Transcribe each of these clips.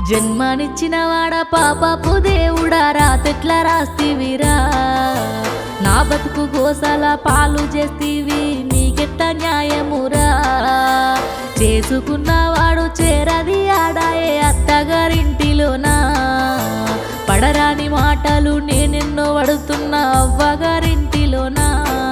జన్మనిచ్చిన వాడ పాపపు దేవుడా రాతెట్ల రాస్తివిరా నా బతుకు గోసల పాలు చేస్తీవి నీకెట్ట న్యాయమురా చేసుకున్నవాడు చేరది ఆడాయే అత్తగారింటిలోనా పడరాని మాటలు నేనెన్నో పడుతున్నా అవ్వగారింటిలోనా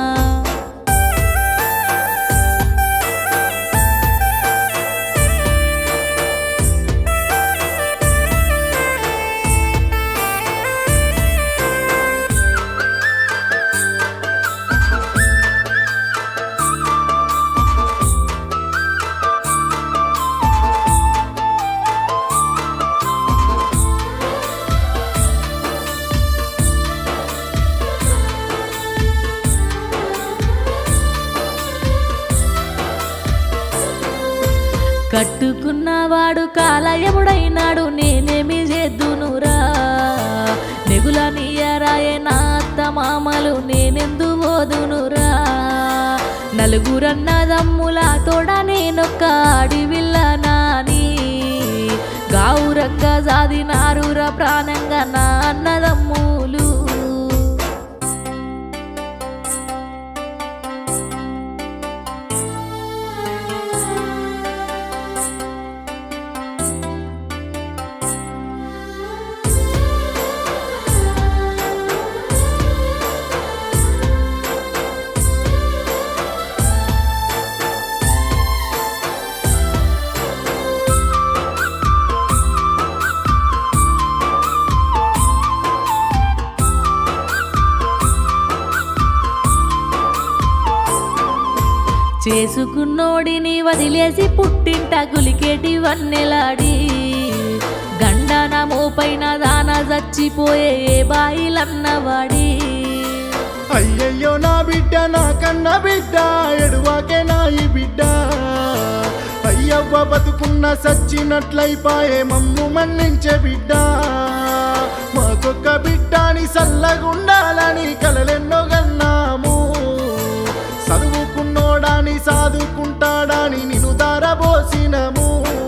కట్టుకున్నవాడు కాలయముడైనాడు నేనేమి చేద్దునురా నెగుల నీయరాయే నా అత్త మామలు నేనెందు పోదునురా నలుగురన్నదమ్ముల తోడ నేనొక్క అడివిల్ల నాని గావురంగా సాదినారురా ప్రాణంగా నా అన్నదమ్ములు చేసుకున్నోడిని వదిలేసి పుట్టింట గులికేటి వన్నెలాడి గండన మోపైన దాన చచ్చిపోయే ఏ బాయిలన్నవాడి అయ్యయ్యో నా బిడ్డ నా కన్న బిడ్డ ఎడువాకే నా ఈ బిడ్డ అయ్యవ్వ బతుకున్న సచ్చినట్లయిపాయే మమ్ము మన్నించే బిడ్డ మాకొక్క బిడ్డని సల్లగుండాలని కలలెన్నో గన్నాము చదువుకున్నోడాని సాదుకుంటాడాని నిన్ను దారబోసినము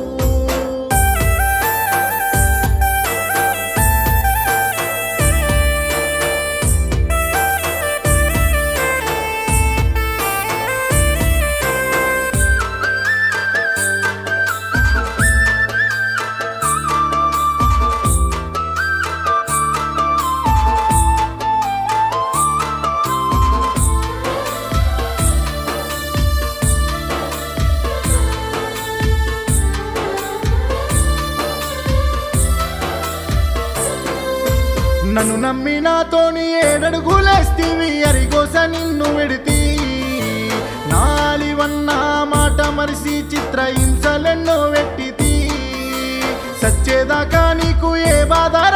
నన్ను నమ్మి నాతోని ఏడడుగులేస్తివి అరిగోస నిన్ను విడితి నాలివన్న మాట మరిసి చిత్ర హింసలెన్నో వెట్టితి సచ్చేదాకా నీకు ఏ బాధ